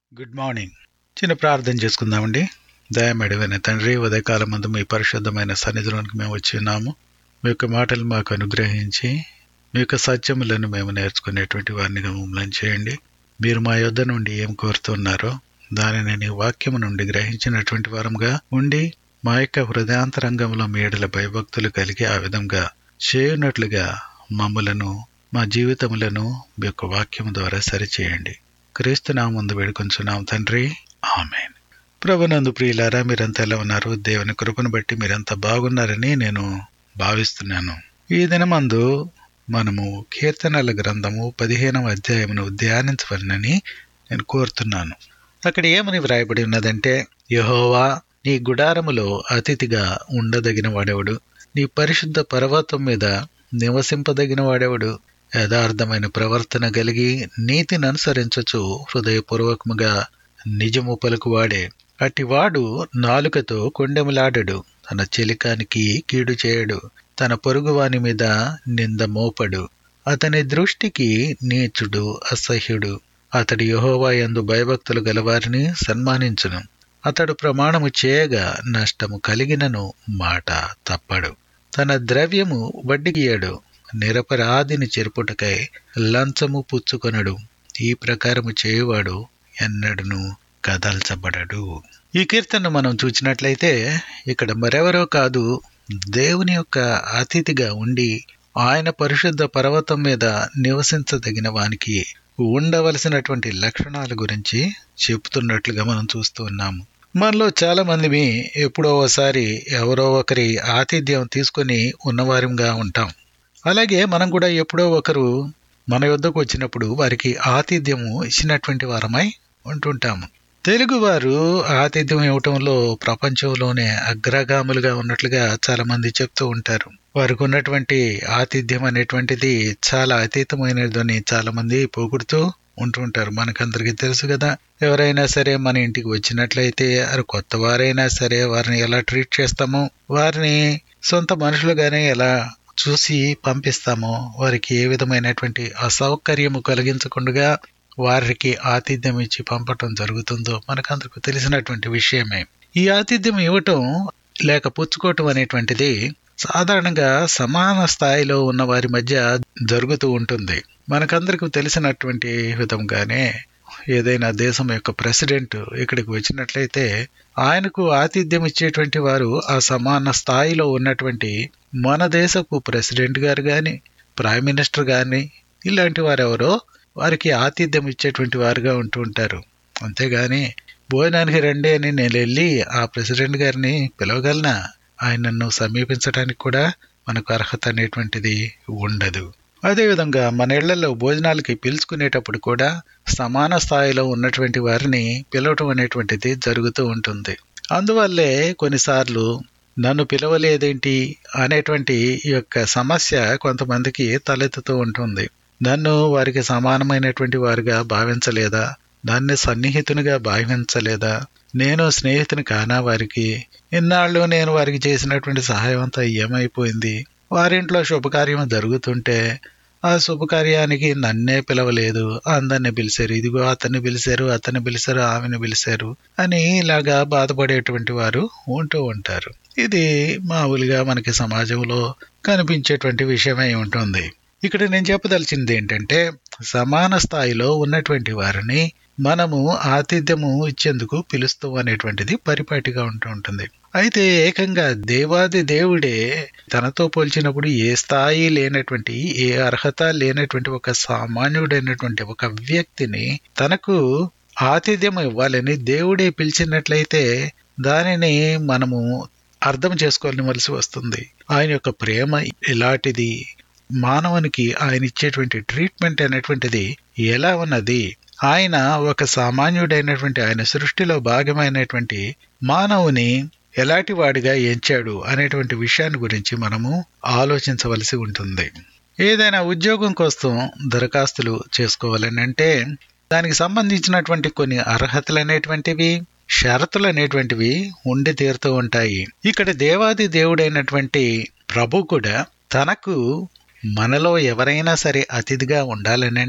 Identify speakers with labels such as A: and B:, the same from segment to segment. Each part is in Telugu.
A: గుడ్ మార్నింగ్ చిన్న ప్రార్థన చేసుకుందామండి దయమడివైన తండ్రి ఉదయకాలం ముందు మీ పరిశుద్ధమైన సన్నిధిలోనికి మేము వచ్చి ఉన్నాము మీ యొక్క మాటలు మాకు అనుగ్రహించి మీ యొక్క సత్యములను మేము నేర్చుకునేటువంటి వారిని మమ్మల్ని చేయండి మీరు మా యొద్ద నుండి ఏం కోరుతున్నారో దానిని నీ వాక్యము నుండి గ్రహించినటువంటి వారంగా ఉండి మా యొక్క హృదయాంతరంగంలో మీ ఎడల భయభక్తులు కలిగి ఆ విధంగా చేయునట్లుగా మమ్మలను మా జీవితములను మీ యొక్క వాక్యము ద్వారా సరిచేయండి క్రీస్తు నా ముందు వేడుకొంచున్నాం తండ్రి ఆమెన్ ప్రభునందు ప్రియులారా మీరంతా ఎలా ఉన్నారు దేవుని కృపను బట్టి మీరంతా బాగున్నారని నేను భావిస్తున్నాను ఈ దినమందు మనము కీర్తనల గ్రంథము పదిహేనవ అధ్యాయమును ధ్యానించవలనని నేను కోరుతున్నాను అక్కడ ఏమని వ్రాయబడి ఉన్నదంటే యహోవా నీ గుడారములో అతిథిగా ఉండదగిన వాడెవడు నీ పరిశుద్ధ పర్వతం మీద నివసింపదగిన వాడెవడు యథార్థమైన ప్రవర్తన కలిగి నీతిని అనుసరించచ్చు హృదయపూర్వకముగా నిజము పలుకువాడే అటివాడు నాలుకతో కొండెములాడడు తన చెలికానికి కీడు చేయడు తన పొరుగువాని మీద నింద మోపడు అతని దృష్టికి నీచుడు అసహ్యుడు అతడు యహోవా యందు భయభక్తులు గలవారిని సన్మానించును అతడు ప్రమాణము చేయగా నష్టము కలిగినను మాట తప్పడు తన ద్రవ్యము వడ్డీకియడు నిరపరాధిని చెరుపుటకై లంచము పుచ్చుకొనడు ఈ ప్రకారము చేయువాడు ఎన్నడను కదల్చబడడు ఈ కీర్తన మనం చూసినట్లయితే ఇక్కడ మరెవరో కాదు దేవుని యొక్క అతిథిగా ఉండి ఆయన పరిశుద్ధ పర్వతం మీద నివసించదగిన వానికి ఉండవలసినటువంటి లక్షణాల గురించి చెప్తున్నట్లుగా మనం చూస్తూ ఉన్నాము మనలో చాలా మంది ఎప్పుడో ఒకసారి ఎవరో ఒకరి ఆతిథ్యం తీసుకొని ఉన్నవారిగా ఉంటాం అలాగే మనం కూడా ఎప్పుడో ఒకరు మన యొద్దకు వచ్చినప్పుడు వారికి ఆతిథ్యము ఇచ్చినటువంటి వారమై ఉంటుంటాము తెలుగువారు ఆతిథ్యం ఇవ్వటంలో ప్రపంచంలోనే అగ్రగాములుగా ఉన్నట్లుగా చాలా మంది చెప్తూ ఉంటారు వారికి ఉన్నటువంటి ఆతిథ్యం అనేటువంటిది చాలా అతీతమైనదని చాలా మంది పొగుడుతూ ఉంటుంటారు మనకందరికీ తెలుసు కదా ఎవరైనా సరే మన ఇంటికి వచ్చినట్లయితే అది కొత్త వారైనా సరే వారిని ఎలా ట్రీట్ చేస్తామో వారిని సొంత మనుషులుగానే ఎలా చూసి పంపిస్తామో వారికి ఏ విధమైనటువంటి అసౌకర్యము కలిగించకుండా వారికి ఆతిథ్యం ఇచ్చి పంపటం జరుగుతుందో మనకందరికి తెలిసినటువంటి విషయమే ఈ ఆతిథ్యం ఇవ్వటం లేక పుచ్చుకోవటం అనేటువంటిది సాధారణంగా సమాన స్థాయిలో ఉన్న వారి మధ్య జరుగుతూ ఉంటుంది మనకందరికి తెలిసినటువంటి విధంగానే ఏదైనా దేశం యొక్క ప్రెసిడెంట్ ఇక్కడికి వచ్చినట్లయితే ఆయనకు ఆతిథ్యం ఇచ్చేటువంటి వారు ఆ సమాన స్థాయిలో ఉన్నటువంటి మన దేశపు ప్రెసిడెంట్ గారు కానీ ప్రైమ్ మినిస్టర్ కానీ ఇలాంటి వారెవరో వారికి ఆతిథ్యం ఇచ్చేటువంటి వారుగా ఉంటూ ఉంటారు అంతేగాని భోజనానికి రండి అని నేను వెళ్ళి ఆ ప్రెసిడెంట్ గారిని పిలవగలనా ఆయనను సమీపించడానికి కూడా మనకు అర్హత అనేటువంటిది ఉండదు అదేవిధంగా మన ఇళ్లలో భోజనాలకి పిలుచుకునేటప్పుడు కూడా సమాన స్థాయిలో ఉన్నటువంటి వారిని పిలవటం అనేటువంటిది జరుగుతూ ఉంటుంది అందువల్లే కొన్నిసార్లు నన్ను పిలవలేదేంటి అనేటువంటి ఈ యొక్క సమస్య కొంతమందికి తలెత్తుతూ ఉంటుంది నన్ను వారికి సమానమైనటువంటి వారుగా భావించలేదా దాన్ని సన్నిహితునిగా భావించలేదా నేను స్నేహితుని కానా వారికి ఇన్నాళ్ళు నేను వారికి చేసినటువంటి సహాయం అంతా ఏమైపోయింది వారింట్లో శుభకార్యం జరుగుతుంటే ఆ శుభకార్యానికి నన్నే పిలవలేదు అందరిని పిలిచారు ఇదిగో అతన్ని పిలిచారు అతన్ని పిలిచారు ఆమెను పిలిచారు అని ఇలాగా బాధపడేటువంటి వారు ఉంటూ ఉంటారు ఇది మామూలుగా మనకి సమాజంలో కనిపించేటువంటి విషయమై ఉంటుంది ఇక్కడ నేను చెప్పదలిచింది ఏంటంటే సమాన స్థాయిలో ఉన్నటువంటి వారిని మనము ఆతిథ్యము ఇచ్చేందుకు పిలుస్తూ అనేటువంటిది పరిపాటిగా ఉంటూ ఉంటుంది అయితే ఏకంగా దేవాది దేవుడే తనతో పోల్చినప్పుడు ఏ స్థాయి లేనటువంటి ఏ అర్హత లేనటువంటి ఒక సామాన్యుడైనటువంటి ఒక వ్యక్తిని తనకు ఆతిథ్యం ఇవ్వాలని దేవుడే పిలిచినట్లయితే దానిని మనము అర్థం చేసుకోవలసి వస్తుంది ఆయన యొక్క ప్రేమ ఎలాంటిది మానవునికి ఆయన ఇచ్చేటువంటి ట్రీట్మెంట్ అనేటువంటిది ఎలా ఉన్నది ఆయన ఒక సామాన్యుడైనటువంటి ఆయన సృష్టిలో భాగమైనటువంటి మానవుని ఎలాంటి వాడిగా ఎంచాడు అనేటువంటి విషయాన్ని గురించి మనము ఆలోచించవలసి ఉంటుంది ఏదైనా ఉద్యోగం కోసం దరఖాస్తులు చేసుకోవాలని అంటే దానికి సంబంధించినటువంటి కొన్ని అర్హతలు అనేటువంటివి షరతులు అనేటువంటివి ఉండి తీరుతూ ఉంటాయి ఇక్కడ దేవాది దేవుడైనటువంటి ప్రభు కూడా తనకు మనలో ఎవరైనా సరే అతిథిగా ఉండాలని అంటే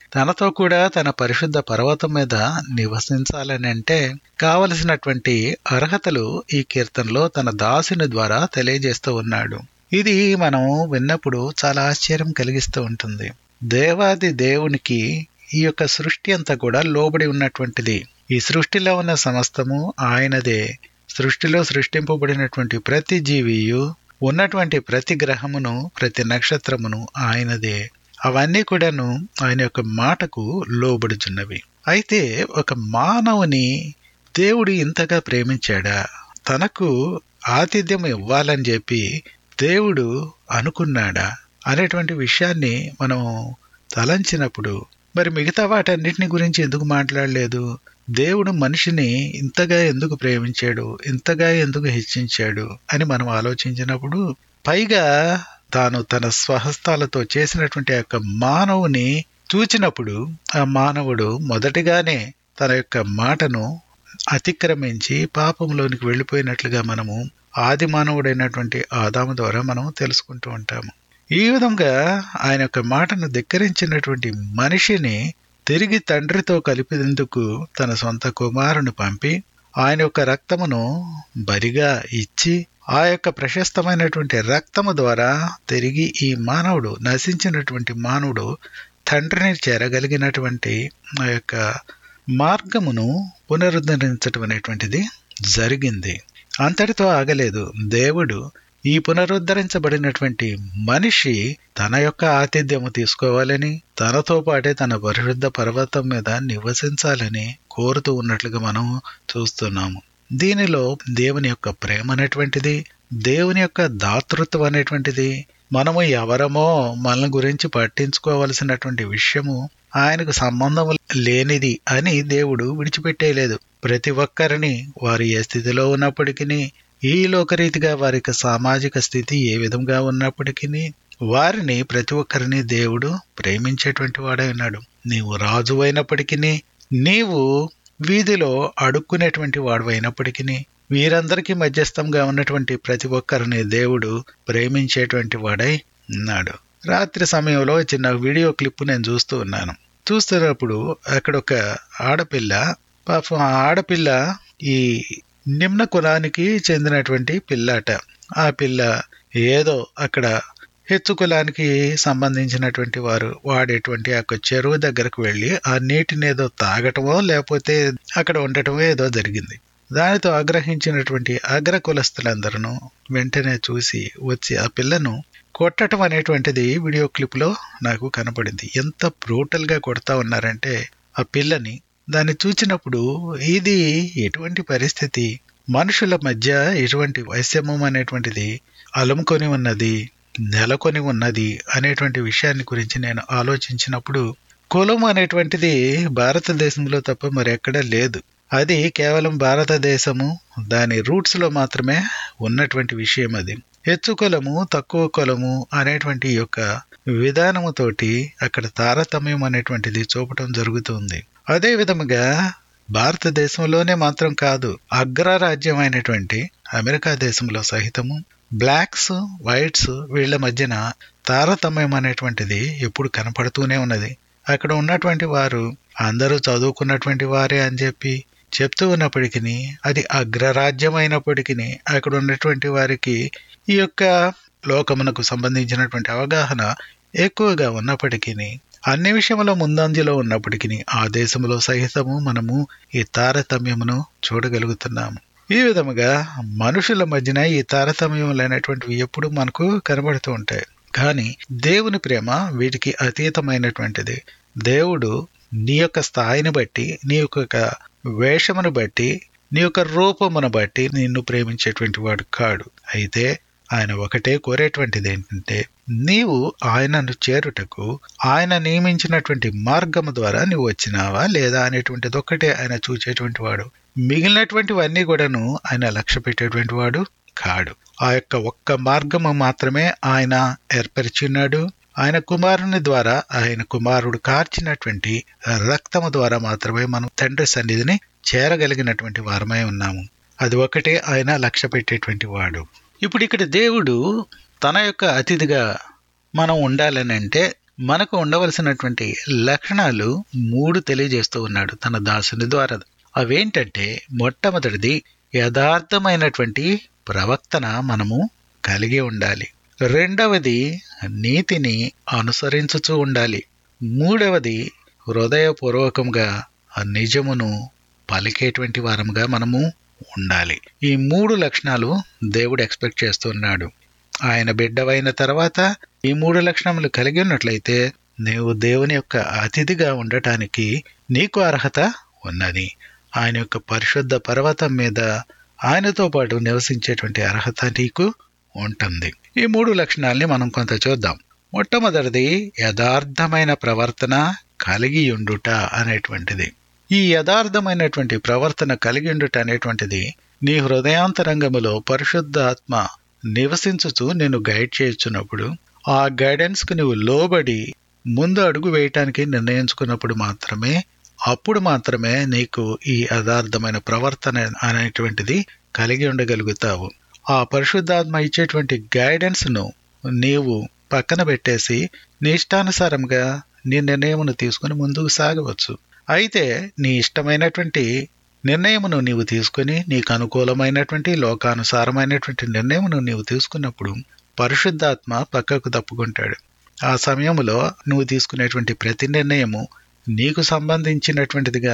A: తనతో కూడా తన పరిశుద్ధ పర్వతం మీద నివసించాలని అంటే కావలసినటువంటి అర్హతలు ఈ కీర్తనలో తన దాసుని ద్వారా తెలియజేస్తూ ఉన్నాడు ఇది మనం విన్నప్పుడు చాలా ఆశ్చర్యం కలిగిస్తూ ఉంటుంది దేవాది దేవునికి ఈ యొక్క సృష్టి అంతా కూడా లోబడి ఉన్నటువంటిది ఈ సృష్టిలో ఉన్న సమస్తము ఆయనదే సృష్టిలో సృష్టింపబడినటువంటి ప్రతి జీవియు ఉన్నటువంటి ప్రతి గ్రహమును ప్రతి నక్షత్రమును ఆయనదే అవన్నీ కూడాను ఆయన యొక్క మాటకు లోబడుచున్నవి అయితే ఒక మానవుని దేవుడు ఇంతగా ప్రేమించాడా తనకు ఆతిథ్యం ఇవ్వాలని చెప్పి దేవుడు అనుకున్నాడా అనేటువంటి విషయాన్ని మనం తలంచినప్పుడు మరి మిగతా వాటన్నిటిని గురించి ఎందుకు మాట్లాడలేదు దేవుడు మనిషిని ఇంతగా ఎందుకు ప్రేమించాడు ఇంతగా ఎందుకు హెచ్చించాడు అని మనం ఆలోచించినప్పుడు పైగా తాను తన స్వహస్తాలతో చేసినటువంటి ఆ యొక్క మానవుని చూచినప్పుడు ఆ మానవుడు మొదటిగానే తన యొక్క మాటను అతిక్రమించి పాపంలోనికి వెళ్ళిపోయినట్లుగా మనము ఆది మానవుడైనటువంటి ఆదాము ద్వారా మనం తెలుసుకుంటూ ఉంటాము ఈ విధంగా ఆయన యొక్క మాటను ధిక్కరించినటువంటి మనిషిని తిరిగి తండ్రితో కలిపేందుకు తన సొంత కుమారుని పంపి ఆయన యొక్క రక్తమును బరిగా ఇచ్చి ఆ యొక్క ప్రశస్తమైనటువంటి రక్తము ద్వారా తిరిగి ఈ మానవుడు నశించినటువంటి మానవుడు తండ్రిని చేరగలిగినటువంటి ఆ యొక్క మార్గమును పునరుద్ధరించటం అనేటువంటిది జరిగింది అంతటితో ఆగలేదు దేవుడు ఈ పునరుద్ధరించబడినటువంటి మనిషి తన యొక్క ఆతిథ్యము తీసుకోవాలని తనతో పాటే తన పరిశుద్ధ పర్వతం మీద నివసించాలని కోరుతూ ఉన్నట్లుగా మనం చూస్తున్నాము దీనిలో దేవుని యొక్క ప్రేమ అనేటువంటిది దేవుని యొక్క దాతృత్వం అనేటువంటిది మనము ఎవరమో మన గురించి పట్టించుకోవలసినటువంటి విషయము ఆయనకు సంబంధం లేనిది అని దేవుడు విడిచిపెట్టేయలేదు ప్రతి ఒక్కరిని వారు ఏ స్థితిలో ఉన్నప్పటికీ ఈ లోకరీతిగా వారి యొక్క సామాజిక స్థితి ఏ విధంగా ఉన్నప్పటికీ వారిని ప్రతి ఒక్కరిని దేవుడు ప్రేమించేటువంటి వాడై ఉన్నాడు నీవు రాజు అయినప్పటికీ నీవు వీధిలో అడుక్కునేటువంటి వాడు అయినప్పటికీ వీరందరికీ మధ్యస్థంగా ఉన్నటువంటి ప్రతి ఒక్కరిని దేవుడు ప్రేమించేటువంటి వాడై ఉన్నాడు రాత్రి సమయంలో చిన్న వీడియో క్లిప్ నేను చూస్తూ ఉన్నాను చూస్తున్నప్పుడు అక్కడ ఒక ఆడపిల్ల పాపం ఆ ఆడపిల్ల ఈ నిమ్న కులానికి చెందినటువంటి పిల్లాట ఆ పిల్ల ఏదో అక్కడ హెచ్చు కులానికి సంబంధించినటువంటి వారు వాడేటువంటి ఆ చెరువు దగ్గరకు వెళ్ళి ఆ నీటిని ఏదో తాగటమో లేకపోతే అక్కడ ఉండటమో ఏదో జరిగింది దానితో ఆగ్రహించినటువంటి అగ్ర కులస్తులందరూ వెంటనే చూసి వచ్చి ఆ పిల్లను కొట్టడం అనేటువంటిది వీడియో క్లిప్ లో నాకు కనపడింది ఎంత బ్రూటల్ గా కొడతా ఉన్నారంటే ఆ పిల్లని దాన్ని చూచినప్పుడు ఇది ఎటువంటి పరిస్థితి మనుషుల మధ్య ఎటువంటి వైషమ్యం అనేటువంటిది అలుముకొని ఉన్నది నెలకొని ఉన్నది అనేటువంటి విషయాన్ని గురించి నేను ఆలోచించినప్పుడు కులం అనేటువంటిది భారతదేశంలో తప్ప మరెక్కడా లేదు అది కేవలం భారతదేశము దాని రూట్స్ లో మాత్రమే ఉన్నటువంటి విషయం అది హెచ్చు కులము తక్కువ కులము అనేటువంటి యొక్క విధానముతోటి అక్కడ తారతమ్యం అనేటువంటిది చూపటం జరుగుతుంది అదే విధముగా భారతదేశంలోనే మాత్రం కాదు అగ్రరాజ్యమైనటువంటి అమెరికా దేశంలో సహితము బ్లాక్స్ వైట్స్ వీళ్ళ మధ్యన తారతమ్యం అనేటువంటిది ఎప్పుడు కనపడుతూనే ఉన్నది అక్కడ ఉన్నటువంటి వారు అందరూ చదువుకున్నటువంటి వారే అని చెప్పి చెప్తూ ఉన్నప్పటికీ అది అగ్రరాజ్యమైనప్పటికీ అక్కడ ఉన్నటువంటి వారికి ఈ యొక్క లోకమునకు సంబంధించినటువంటి అవగాహన ఎక్కువగా ఉన్నప్పటికీ అన్ని విషయంలో ముందంజలో ఉన్నప్పటికీ ఆ దేశంలో సహితము మనము ఈ తారతమ్యమును చూడగలుగుతున్నాము ఈ విధముగా మనుషుల మధ్యన ఈ తారతమ్యములు అనేటువంటివి ఎప్పుడు మనకు కనబడుతూ ఉంటాయి కానీ దేవుని ప్రేమ వీటికి అతీతమైనటువంటిది దేవుడు నీ యొక్క స్థాయిని బట్టి నీ యొక్క వేషమును బట్టి నీ యొక్క రూపమును బట్టి నిన్ను ప్రేమించేటువంటి వాడు కాడు అయితే ఆయన ఒకటే కోరేటువంటిది ఏంటంటే నీవు ఆయనను చేరుటకు ఆయన నియమించినటువంటి మార్గము ద్వారా నువ్వు వచ్చినావా లేదా అనేటువంటిది ఒక్కటే ఆయన చూచేటువంటి వాడు మిగిలినటువంటివన్నీ కూడాను ఆయన లక్ష్య పెట్టేటువంటి వాడు కాడు ఆ యొక్క ఒక్క మార్గము మాత్రమే ఆయన ఏర్పరిచున్నాడు ఆయన కుమారుని ద్వారా ఆయన కుమారుడు కార్చినటువంటి రక్తము ద్వారా మాత్రమే మనం తండ్రి సన్నిధిని చేరగలిగినటువంటి వారమై ఉన్నాము అది ఒకటే ఆయన లక్ష్య పెట్టేటువంటి వాడు ఇప్పుడు ఇక్కడ దేవుడు తన యొక్క అతిథిగా మనం ఉండాలని అంటే మనకు ఉండవలసినటువంటి లక్షణాలు మూడు తెలియజేస్తూ ఉన్నాడు తన దాసుని ద్వారా అవేంటంటే మొట్టమొదటిది యథార్థమైనటువంటి ప్రవర్తన మనము కలిగి ఉండాలి రెండవది నీతిని అనుసరించుచూ ఉండాలి మూడవది హృదయపూర్వకంగా ఆ నిజమును పలికేటువంటి వారముగా మనము ఉండాలి ఈ మూడు లక్షణాలు దేవుడు ఎక్స్పెక్ట్ చేస్తున్నాడు ఆయన బిడ్డవైన తర్వాత ఈ మూడు లక్షణములు కలిగి ఉన్నట్లయితే నీవు దేవుని యొక్క అతిథిగా ఉండటానికి నీకు అర్హత ఉన్నది ఆయన యొక్క పరిశుద్ధ పర్వతం మీద ఆయనతో పాటు నివసించేటువంటి అర్హత నీకు ఉంటుంది ఈ మూడు లక్షణాల్ని మనం కొంత చూద్దాం మొట్టమొదటిది యథార్థమైన ప్రవర్తన కలిగి ఉండుట అనేటువంటిది ఈ యథార్థమైనటువంటి ప్రవర్తన కలిగి ఉండుట అనేటువంటిది నీ హృదయాంతరంగములో పరిశుద్ధాత్మ నివసించుచు నేను గైడ్ చేయుచున్నప్పుడు ఆ గైడెన్స్ కు నువ్వు లోబడి ముందు అడుగు వేయటానికి నిర్ణయించుకున్నప్పుడు మాత్రమే అప్పుడు మాత్రమే నీకు ఈ యథార్థమైన ప్రవర్తన అనేటువంటిది కలిగి ఉండగలుగుతావు ఆ పరిశుద్ధాత్మ ఇచ్చేటువంటి గైడెన్స్ ను నీవు పక్కన పెట్టేసి నీ ఇష్టానుసారంగా నీ నిర్ణయమును తీసుకుని ముందుకు సాగవచ్చు అయితే నీ ఇష్టమైనటువంటి నిర్ణయమును నీవు తీసుకుని నీకు అనుకూలమైనటువంటి లోకానుసారమైనటువంటి నిర్ణయమును నీవు తీసుకున్నప్పుడు పరిశుద్ధాత్మ పక్కకు తప్పుకుంటాడు ఆ సమయంలో నువ్వు తీసుకునేటువంటి ప్రతి నిర్ణయము నీకు సంబంధించినటువంటిదిగా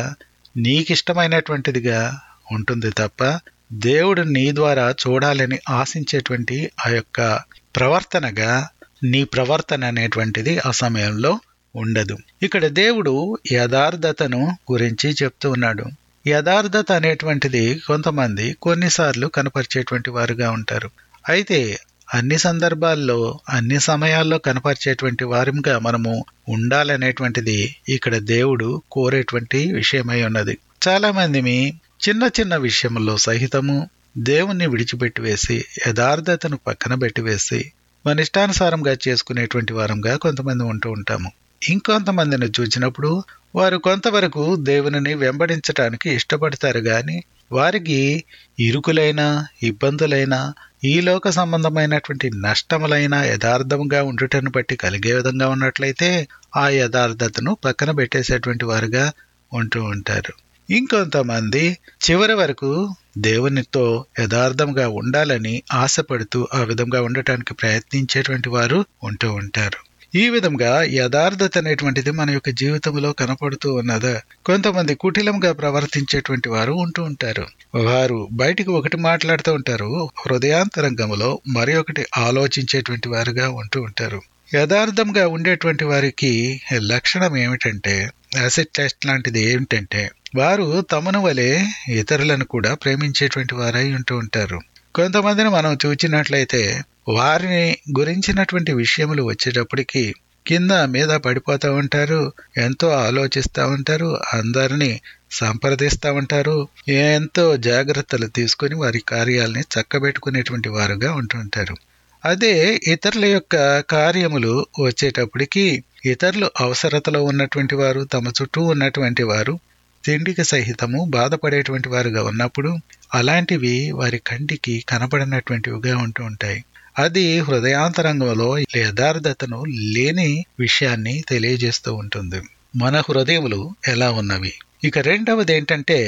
A: నీకిష్టమైనటువంటిదిగా ఉంటుంది తప్ప దేవుడు నీ ద్వారా చూడాలని ఆశించేటువంటి ఆ యొక్క ప్రవర్తనగా నీ ప్రవర్తన అనేటువంటిది ఆ సమయంలో ఉండదు ఇక్కడ దేవుడు యథార్థతను గురించి చెప్తూ ఉన్నాడు యథార్థత అనేటువంటిది కొంతమంది కొన్నిసార్లు కనపరిచేటువంటి వారుగా ఉంటారు అయితే అన్ని సందర్భాల్లో అన్ని సమయాల్లో కనపరిచేటువంటి వారిగా మనము ఉండాలనేటువంటిది ఇక్కడ దేవుడు కోరేటువంటి విషయమై ఉన్నది చాలా మందిమి చిన్న చిన్న విషయంలో సహితము దేవుణ్ణి విడిచిపెట్టి వేసి యథార్థతను పక్కన పెట్టివేసి మన ఇష్టానుసారంగా చేసుకునేటువంటి వారంగా కొంతమంది ఉంటూ ఉంటాము ఇంకొంతమందిని చూసినప్పుడు వారు కొంతవరకు దేవునిని వెంబడించటానికి ఇష్టపడతారు గాని వారికి ఇరుకులైన ఇబ్బందులైన ఈ లోక సంబంధమైనటువంటి నష్టములైన యథార్థంగా ఉండుటను బట్టి కలిగే విధంగా ఉన్నట్లయితే ఆ యథార్థతను పక్కన పెట్టేసేటువంటి వారుగా ఉంటూ ఉంటారు ఇంకొంతమంది చివరి వరకు దేవునితో యథార్థంగా ఉండాలని ఆశపడుతూ ఆ విధంగా ఉండటానికి ప్రయత్నించేటువంటి వారు ఉంటూ ఉంటారు ఈ విధంగా యథార్థత అనేటువంటిది మన యొక్క జీవితంలో కనపడుతూ ఉన్నదా కొంతమంది కుటిలంగా ప్రవర్తించేటువంటి వారు ఉంటూ ఉంటారు వారు బయటికి ఒకటి మాట్లాడుతూ ఉంటారు హృదయాంతరంగంలో మరి ఒకటి ఆలోచించేటువంటి వారుగా ఉంటూ ఉంటారు యథార్థంగా ఉండేటువంటి వారికి లక్షణం ఏమిటంటే యాసిడ్ టెస్ట్ లాంటిది ఏమిటంటే వారు తమను వలె ఇతరులను కూడా ప్రేమించేటువంటి వారై ఉంటూ ఉంటారు కొంతమందిని మనం చూచినట్లయితే వారిని గురించినటువంటి విషయములు వచ్చేటప్పటికి కింద మీద పడిపోతూ ఉంటారు ఎంతో ఆలోచిస్తూ ఉంటారు అందరినీ సంప్రదిస్తూ ఉంటారు ఎంతో జాగ్రత్తలు తీసుకుని వారి కార్యాలని చక్కబెట్టుకునేటువంటి వారుగా ఉంటుంటారు అదే ఇతరుల యొక్క కార్యములు వచ్చేటప్పటికి ఇతరులు అవసరతలో ఉన్నటువంటి వారు తమ చుట్టూ ఉన్నటువంటి వారు తిండికి సహితము బాధపడేటువంటి వారుగా ఉన్నప్పుడు అలాంటివి వారి కంటికి కనపడినటువంటివిగా ఉంటూ ఉంటాయి అది హృదయాంతరంగంలో యథార్థతను లేని విషయాన్ని తెలియజేస్తూ ఉంటుంది మన హృదయములు ఎలా ఉన్నవి ఇక రెండవది ఏంటంటే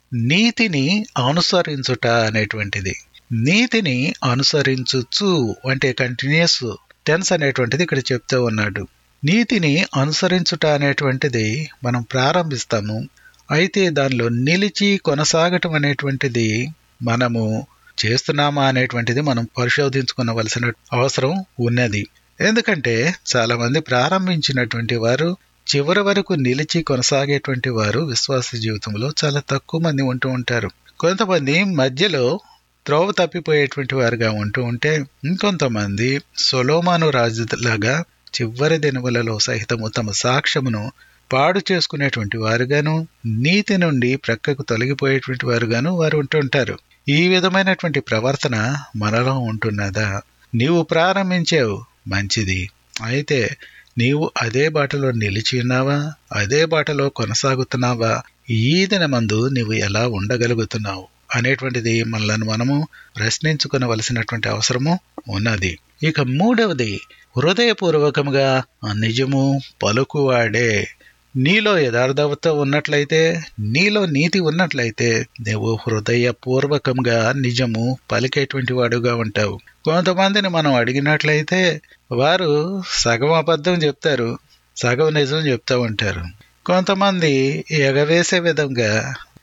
A: నీతిని అనుసరించుట అనేటువంటిది నీతిని అనుసరించుచు అంటే కంటిన్యూస్ టెన్స్ అనేటువంటిది ఇక్కడ చెప్తూ ఉన్నాడు నీతిని అనుసరించుట అనేటువంటిది మనం ప్రారంభిస్తాము అయితే దానిలో నిలిచి కొనసాగటం అనేటువంటిది మనము చేస్తున్నామా అనేటువంటిది మనం పరిశోధించుకునవలసిన అవసరం ఉన్నది ఎందుకంటే చాలా మంది ప్రారంభించినటువంటి వారు చివరి వరకు నిలిచి కొనసాగేటువంటి వారు విశ్వాస జీవితంలో చాలా తక్కువ మంది ఉంటూ ఉంటారు కొంతమంది మధ్యలో త్రోవ తప్పిపోయేటువంటి వారుగా ఉంటూ ఉంటే ఇంకొంతమంది సొలోమాను రాజులాగా చివరి దినములలో సహితము తమ సాక్ష్యమును పాడు చేసుకునేటువంటి వారుగాను నీతి నుండి ప్రక్కకు తొలగిపోయేటువంటి వారుగాను వారు ఉంటుంటారు ఈ విధమైనటువంటి ప్రవర్తన మనలో ఉంటున్నదా నీవు ప్రారంభించావు మంచిది అయితే నీవు అదే బాటలో నిలిచి ఉన్నావా అదే బాటలో కొనసాగుతున్నావా ఈ దినమందు నీవు ఎలా ఉండగలుగుతున్నావు అనేటువంటిది మనలను మనము ప్రశ్నించుకునవలసినటువంటి అవసరము ఉన్నది ఇక మూడవది హృదయపూర్వకముగా నిజము పలుకువాడే నీలో యథార్థత ఉన్నట్లయితే నీలో నీతి ఉన్నట్లయితే నువ్వు హృదయపూర్వకంగా నిజము పలికేటువంటి వాడుగా ఉంటావు కొంతమందిని మనం అడిగినట్లయితే వారు సగం అబద్ధం చెప్తారు సగం నిజం చెప్తా ఉంటారు కొంతమంది ఎగవేసే విధంగా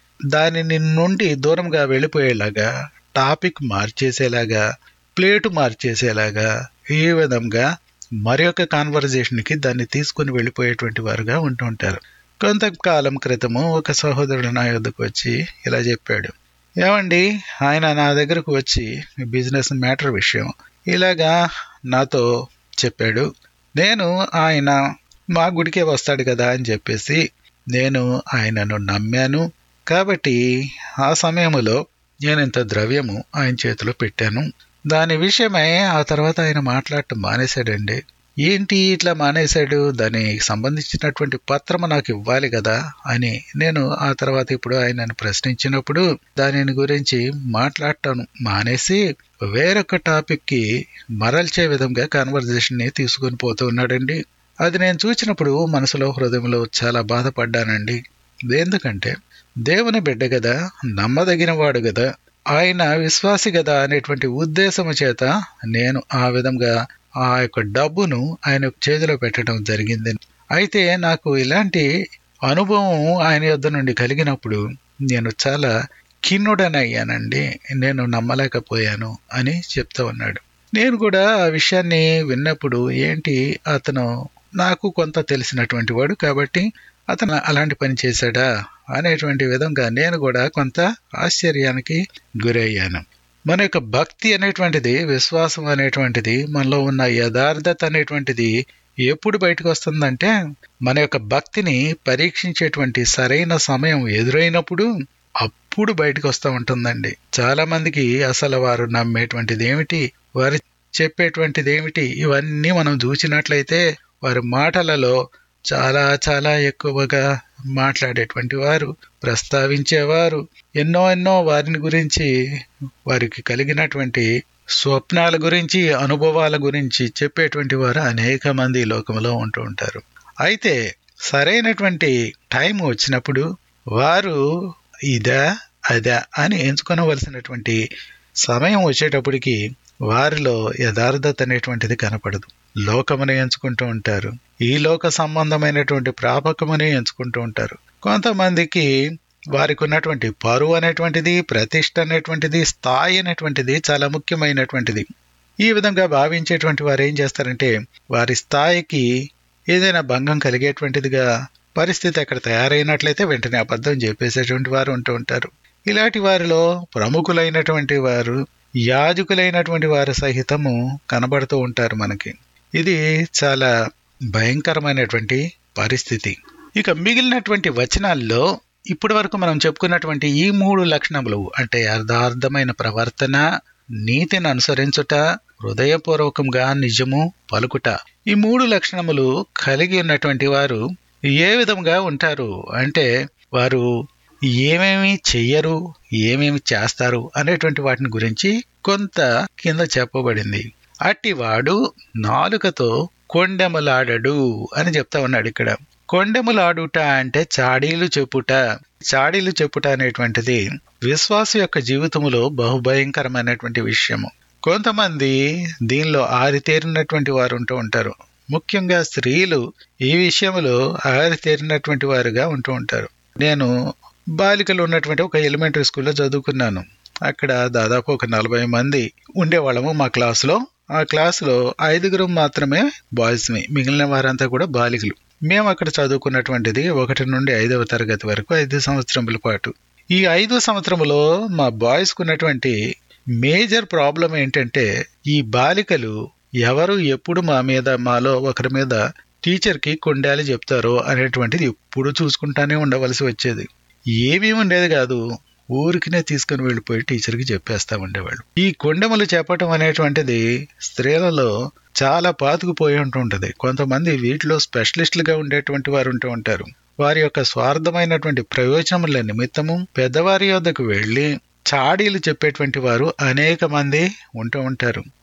A: దానిని నుండి దూరంగా వెళ్ళిపోయేలాగా టాపిక్ మార్చేసేలాగా ప్లేటు మార్చేసేలాగా ఈ విధంగా మరి ఒక కాన్వర్జేషన్కి దాన్ని తీసుకుని వెళ్ళిపోయేటువంటి వారుగా ఉంటుంటారు కొంతకాలం క్రితము ఒక సహోదరుడు నా యొద్దకు వచ్చి ఇలా చెప్పాడు ఏమండి ఆయన నా దగ్గరకు వచ్చి బిజినెస్ మ్యాటర్ విషయం ఇలాగా నాతో చెప్పాడు నేను ఆయన మా గుడికే వస్తాడు కదా అని చెప్పేసి నేను ఆయనను నమ్మాను కాబట్టి ఆ సమయంలో నేను ఇంత ద్రవ్యము ఆయన చేతిలో పెట్టాను దాని విషయమై ఆ తర్వాత ఆయన మాట్లాడటం మానేశాడండి ఏంటి ఇట్లా మానేశాడు దానికి సంబంధించినటువంటి పత్రము నాకు ఇవ్వాలి కదా అని నేను ఆ తర్వాత ఇప్పుడు ఆయనను ప్రశ్నించినప్పుడు దానిని గురించి మాట్లాడటం మానేసి వేరొక టాపిక్కి మరల్చే విధంగా కాన్వర్జేషన్ ని తీసుకుని పోతూ ఉన్నాడండి అది నేను చూసినప్పుడు మనసులో హృదయంలో చాలా బాధపడ్డానండి ఎందుకంటే దేవుని బిడ్డ కదా నమ్మదగిన వాడు కదా ఆయన విశ్వాసి కదా అనేటువంటి ఉద్దేశము చేత నేను ఆ విధంగా ఆ యొక్క డబ్బును ఆయన చేతిలో పెట్టడం జరిగింది అయితే నాకు ఇలాంటి అనుభవం ఆయన యొద్ద నుండి కలిగినప్పుడు నేను చాలా ఖిన్నుడనయ్యానండి నేను నమ్మలేకపోయాను అని చెప్తా ఉన్నాడు నేను కూడా ఆ విషయాన్ని విన్నప్పుడు ఏంటి అతను నాకు కొంత తెలిసినటువంటి వాడు కాబట్టి అతను అలాంటి పని చేశాడా అనేటువంటి విధంగా నేను కూడా కొంత ఆశ్చర్యానికి గురయ్యాను మన యొక్క భక్తి అనేటువంటిది విశ్వాసం అనేటువంటిది మనలో ఉన్న యథార్థత అనేటువంటిది ఎప్పుడు బయటకు వస్తుందంటే మన యొక్క భక్తిని పరీక్షించేటువంటి సరైన సమయం ఎదురైనప్పుడు అప్పుడు బయటకు వస్తూ ఉంటుందండి చాలా మందికి అసలు వారు నమ్మేటువంటిది ఏమిటి వారు చెప్పేటువంటిది ఏమిటి ఇవన్నీ మనం చూసినట్లయితే వారి మాటలలో చాలా చాలా ఎక్కువగా మాట్లాడేటువంటి వారు ప్రస్తావించేవారు ఎన్నో ఎన్నో వారిని గురించి వారికి కలిగినటువంటి స్వప్నాల గురించి అనుభవాల గురించి చెప్పేటువంటి వారు అనేక మంది ఈ లోకంలో ఉంటూ ఉంటారు అయితే సరైనటువంటి టైం వచ్చినప్పుడు వారు ఇదా అదా అని ఎంచుకొనవలసినటువంటి సమయం వచ్చేటప్పటికి వారిలో యథార్థత అనేటువంటిది కనపడదు లోకముని ఎంచుకుంటూ ఉంటారు ఈ లోక సంబంధమైనటువంటి ప్రాపకముని ఎంచుకుంటూ ఉంటారు కొంతమందికి వారికి ఉన్నటువంటి పరువు అనేటువంటిది ప్రతిష్ట అనేటువంటిది స్థాయి అనేటువంటిది చాలా ముఖ్యమైనటువంటిది ఈ విధంగా భావించేటువంటి వారు ఏం చేస్తారంటే వారి స్థాయికి ఏదైనా భంగం కలిగేటువంటిదిగా పరిస్థితి అక్కడ తయారైనట్లయితే వెంటనే అబద్ధం చెప్పేసేటువంటి వారు ఉంటూ ఉంటారు ఇలాంటి వారిలో ప్రముఖులైనటువంటి వారు యాజకులైనటువంటి వారు సహితము కనబడుతూ ఉంటారు మనకి ఇది చాలా భయంకరమైనటువంటి పరిస్థితి ఇక మిగిలినటువంటి వచనాల్లో ఇప్పటి వరకు మనం చెప్పుకున్నటువంటి ఈ మూడు లక్షణములు అంటే అర్ధార్థమైన ప్రవర్తన నీతిని అనుసరించుట హృదయపూర్వకంగా నిజము పలుకుట ఈ మూడు లక్షణములు కలిగి ఉన్నటువంటి వారు ఏ విధంగా ఉంటారు అంటే వారు ఏమేమి చెయ్యరు ఏమేమి చేస్తారు అనేటువంటి వాటిని గురించి కొంత కింద చెప్పబడింది అట్టివాడు నాలుకతో కొండెములాడడు అని చెప్తా ఉన్నాడు ఇక్కడ కొండెములాడుట అంటే చాడీలు చెప్పుట చాడీలు చెప్పుట అనేటువంటిది విశ్వాస యొక్క జీవితములో బహుభయంకరమైనటువంటి విషయము కొంతమంది దీనిలో ఆరితేరినటువంటి వారు ఉంటూ ఉంటారు ముఖ్యంగా స్త్రీలు ఈ విషయంలో ఆరితేరినటువంటి వారుగా ఉంటూ ఉంటారు నేను బాలికలు ఉన్నటువంటి ఒక ఎలిమెంటరీ స్కూల్లో చదువుకున్నాను అక్కడ దాదాపు ఒక నలభై మంది ఉండేవాళ్ళము మా క్లాసులో ఆ క్లాసులో ఐదుగురు మాత్రమే బాయ్స్మి మిగిలిన వారంతా కూడా బాలికలు మేము అక్కడ చదువుకున్నటువంటిది ఒకటి నుండి ఐదవ తరగతి వరకు ఐదు సంవత్సరముల పాటు ఈ ఐదు సంవత్సరములో మా బాయ్స్కు ఉన్నటువంటి మేజర్ ప్రాబ్లం ఏంటంటే ఈ బాలికలు ఎవరు ఎప్పుడు మా మీద మాలో ఒకరి మీద టీచర్కి కొండాలి చెప్తారో అనేటువంటిది ఎప్పుడు చూసుకుంటానే ఉండవలసి వచ్చేది ఏమీ ఉండేది కాదు ఊరికినే తీసుకుని వెళ్ళిపోయి టీచర్కి చెప్పేస్తా ఉండేవాళ్ళు ఈ కొండెములు చెప్పటం అనేటువంటిది స్త్రీలలో చాలా పాతుకుపోయి ఉంటుంటది కొంతమంది వీటిలో స్పెషలిస్టులుగా ఉండేటువంటి వారు ఉంటూ ఉంటారు వారి యొక్క స్వార్థమైనటువంటి ప్రయోజనముల నిమిత్తము పెద్దవారి యొద్దకు వెళ్ళి చాడీలు చెప్పేటువంటి వారు అనేక మంది ఉంటూ ఉంటారు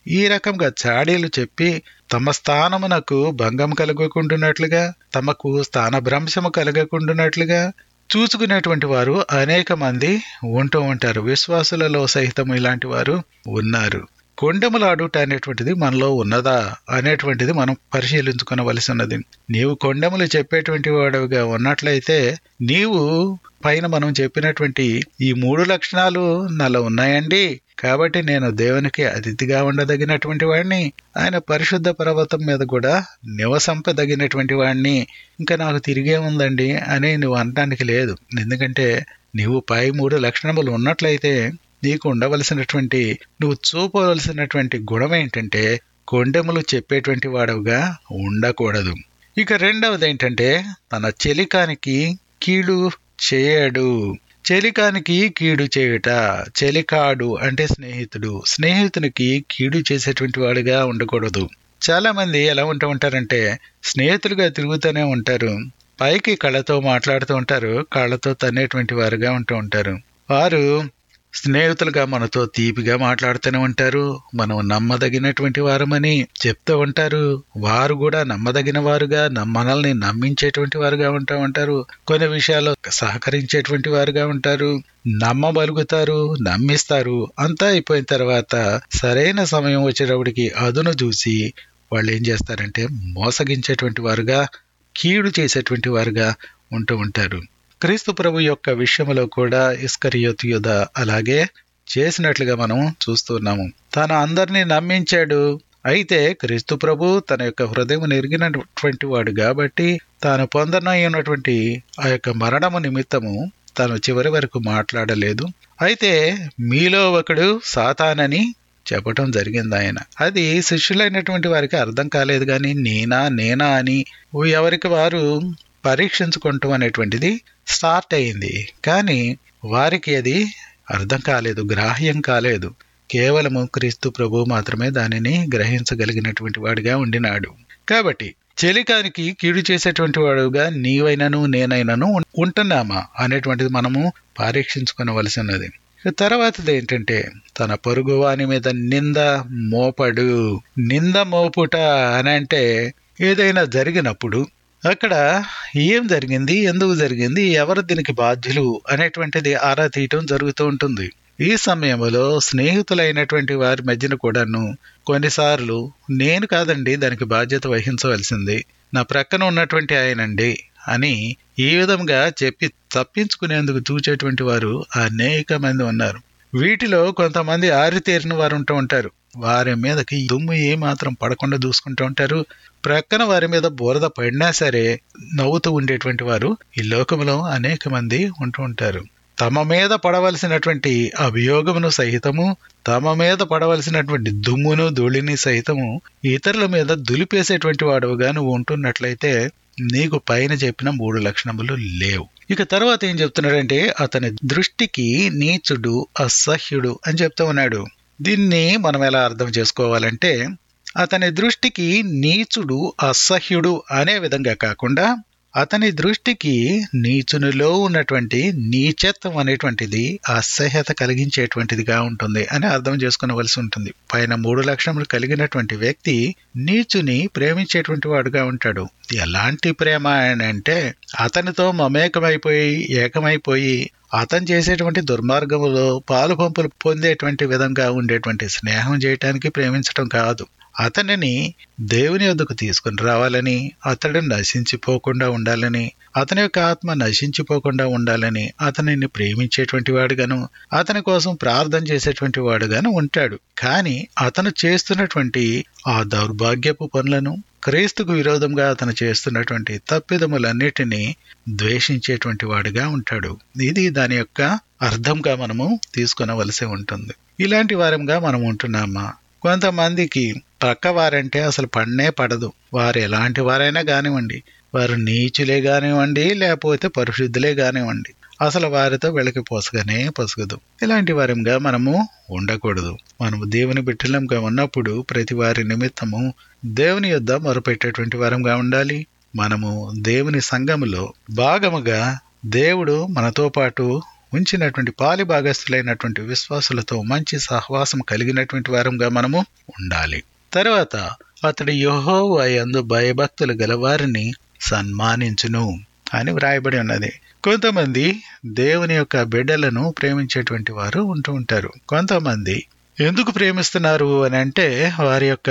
A: ఈ రకంగా చాడీలు చెప్పి తమ స్థానమునకు భంగం కలగకుండానట్లుగా తమకు స్థానభ్రంశము కలగకుండానట్లుగా చూసుకునేటువంటి వారు అనేక మంది ఉంటూ ఉంటారు విశ్వాసులలో సహితం ఇలాంటి వారు ఉన్నారు కొండెములాడుట అనేటువంటిది మనలో ఉన్నదా అనేటువంటిది మనం పరిశీలించుకోవలసి ఉన్నది నీవు కొండెములు చెప్పేటువంటి వాడుగా ఉన్నట్లయితే నీవు పైన మనం చెప్పినటువంటి ఈ మూడు లక్షణాలు నాలో ఉన్నాయండి కాబట్టి నేను దేవునికి అతిథిగా ఉండదగినటువంటి వాడిని ఆయన పరిశుద్ధ పర్వతం మీద కూడా నివసింపదగినటువంటి వాడిని ఇంకా నాకు తిరిగే ఉందండి అని నువ్వు అనడానికి లేదు ఎందుకంటే నీవు పై మూడు లక్షణములు ఉన్నట్లయితే నీకు ఉండవలసినటువంటి నువ్వు చూపవలసినటువంటి గుణం ఏంటంటే కొండెములు చెప్పేటువంటి వాడవుగా ఉండకూడదు ఇక రెండవది ఏంటంటే తన చెలికానికి కీడు చేయడు చెలికానికి కీడు చేయుట చెలికాడు అంటే స్నేహితుడు స్నేహితునికి కీడు చేసేటువంటి వాడుగా ఉండకూడదు చాలా మంది ఎలా ఉంటూ ఉంటారంటే స్నేహితులుగా తిరుగుతూనే ఉంటారు పైకి కళ్ళతో మాట్లాడుతూ ఉంటారు కాళ్ళతో తన్నేటువంటి వారుగా ఉంటూ ఉంటారు వారు స్నేహితులుగా మనతో తీపిగా మాట్లాడుతూనే ఉంటారు మనం నమ్మదగినటువంటి వారమని చెప్తూ ఉంటారు వారు కూడా నమ్మదగిన వారుగా మనల్ని నమ్మించేటువంటి వారుగా ఉంటూ ఉంటారు కొన్ని విషయాల్లో సహకరించేటువంటి వారుగా ఉంటారు నమ్మబలుగుతారు నమ్మిస్తారు అంతా అయిపోయిన తర్వాత సరైన సమయం వచ్చేటప్పటికి అదును చూసి వాళ్ళు ఏం చేస్తారంటే మోసగించేటువంటి వారుగా కీడు చేసేటువంటి వారుగా ఉంటూ ఉంటారు క్రీస్తు ప్రభు యొక్క విషయంలో కూడా ఇస్కరియోతు యుధ అలాగే చేసినట్లుగా మనం చూస్తున్నాము తను అందరినీ నమ్మించాడు అయితే క్రీస్తు ప్రభు తన యొక్క హృదయం ఎరిగినటువంటి వాడు కాబట్టి తాను పొందనయ్యున్నటువంటి ఆ యొక్క మరణము నిమిత్తము తాను చివరి వరకు మాట్లాడలేదు అయితే మీలో ఒకడు సాతానని చెప్పటం జరిగింది ఆయన అది శిష్యులైనటువంటి వారికి అర్థం కాలేదు కానీ నేనా నేనా అని ఎవరికి వారు పరీక్షించుకుంటాం అనేటువంటిది స్టార్ట్ అయింది కానీ వారికి అది అర్థం కాలేదు గ్రాహ్యం కాలేదు కేవలము క్రీస్తు ప్రభు మాత్రమే దానిని గ్రహించగలిగినటువంటి వాడిగా ఉండినాడు కాబట్టి చెలికానికి కీడు చేసేటువంటి వాడుగా నీవైనను నేనైనను ఉంటున్నామా అనేటువంటిది మనము పరీక్షించుకోవలసి ఉన్నది తర్వాతది ఏంటంటే తన పొరుగు వాని మీద నింద మోపడు నింద మోపుట అని అంటే ఏదైనా జరిగినప్పుడు అక్కడ ఏం జరిగింది ఎందుకు జరిగింది ఎవరు దీనికి బాధ్యులు అనేటువంటిది ఆరా తీయటం జరుగుతూ ఉంటుంది ఈ సమయంలో స్నేహితులైనటువంటి వారి మధ్యన కూడాను కొన్నిసార్లు నేను కాదండి దానికి బాధ్యత వహించవలసింది నా ప్రక్కన ఉన్నటువంటి ఆయనండి అని ఈ విధంగా చెప్పి తప్పించుకునేందుకు చూచేటువంటి వారు అనేక మంది ఉన్నారు వీటిలో కొంతమంది ఆరితేరిన వారు ఉంటూ ఉంటారు వారి మీదకి దుమ్ము ఏ మాత్రం పడకుండా చూసుకుంటూ ఉంటారు ప్రక్కన వారి మీద బురద పడినా సరే నవ్వుతూ ఉండేటువంటి వారు ఈ లోకంలో అనేక మంది ఉంటూ ఉంటారు తమ మీద పడవలసినటువంటి అభియోగమును సహితము తమ మీద పడవలసినటువంటి దుమ్మును ధూళిని సహితము ఇతరుల మీద దులిపేసేటువంటి వాడుగా నువ్వు ఉంటున్నట్లయితే నీకు పైన చెప్పిన మూడు లక్షణములు లేవు ఇక తర్వాత ఏం చెప్తున్నాడంటే అతని దృష్టికి నీచుడు అసహ్యుడు అని చెప్తూ ఉన్నాడు దీన్ని మనం ఎలా అర్థం చేసుకోవాలంటే అతని దృష్టికి నీచుడు అసహ్యుడు అనే విధంగా కాకుండా అతని దృష్టికి నీచునిలో ఉన్నటువంటి నీచత్వం అనేటువంటిది అసహ్యత కలిగించేటువంటిదిగా ఉంటుంది అని అర్థం చేసుకునవలసి ఉంటుంది పైన మూడు లక్షణములు కలిగినటువంటి వ్యక్తి నీచుని ప్రేమించేటువంటి వాడుగా ఉంటాడు ఎలాంటి ప్రేమ అని అంటే అతనితో మమేకమైపోయి ఏకమైపోయి అతను చేసేటువంటి దుర్మార్గములో పాలు పంపులు పొందేటువంటి విధంగా ఉండేటువంటి స్నేహం చేయటానికి ప్రేమించడం కాదు అతనిని దేవుని వద్దకు తీసుకుని రావాలని అతడు నశించిపోకుండా ఉండాలని అతని యొక్క ఆత్మ నశించిపోకుండా ఉండాలని అతనిని ప్రేమించేటువంటి వాడుగాను అతని కోసం ప్రార్థన చేసేటువంటి వాడుగాను ఉంటాడు కానీ అతను చేస్తున్నటువంటి ఆ దౌర్భాగ్యపు పనులను క్రీస్తుకు విరోధంగా అతను చేస్తున్నటువంటి తప్పిదములన్నిటినీ ద్వేషించేటువంటి వాడుగా ఉంటాడు ఇది దాని యొక్క అర్థంగా మనము తీసుకునవలసి ఉంటుంది ఇలాంటి వారంగా మనం ఉంటున్నామా కొంతమందికి పక్క వారంటే అసలు పడనే పడదు వారు ఎలాంటి వారైనా కానివ్వండి వారు నీచులే కానివ్వండి లేకపోతే పరిశుద్ధులే కానివ్వండి అసలు వారితో వెళకి పొసగనే పొసగదు ఇలాంటి వారంగా మనము ఉండకూడదు మనము దేవుని బిడ్డలంగా ఉన్నప్పుడు ప్రతి వారి నిమిత్తము దేవుని యొద్ద మొరపెట్టేటువంటి వారంగా ఉండాలి మనము దేవుని సంఘములో భాగముగా దేవుడు మనతో పాటు ఉంచినటువంటి పాలి భాగస్థులైనటువంటి విశ్వాసులతో మంచి సహవాసం కలిగినటువంటి వారంగా మనము ఉండాలి తర్వాత అతడు యహోవా యందు భయభక్తులు గలవారిని సన్మానించును అని వ్రాయబడి ఉన్నది కొంతమంది దేవుని యొక్క బిడ్డలను ప్రేమించేటువంటి వారు ఉంటూ ఉంటారు కొంతమంది ఎందుకు ప్రేమిస్తున్నారు అని అంటే వారి యొక్క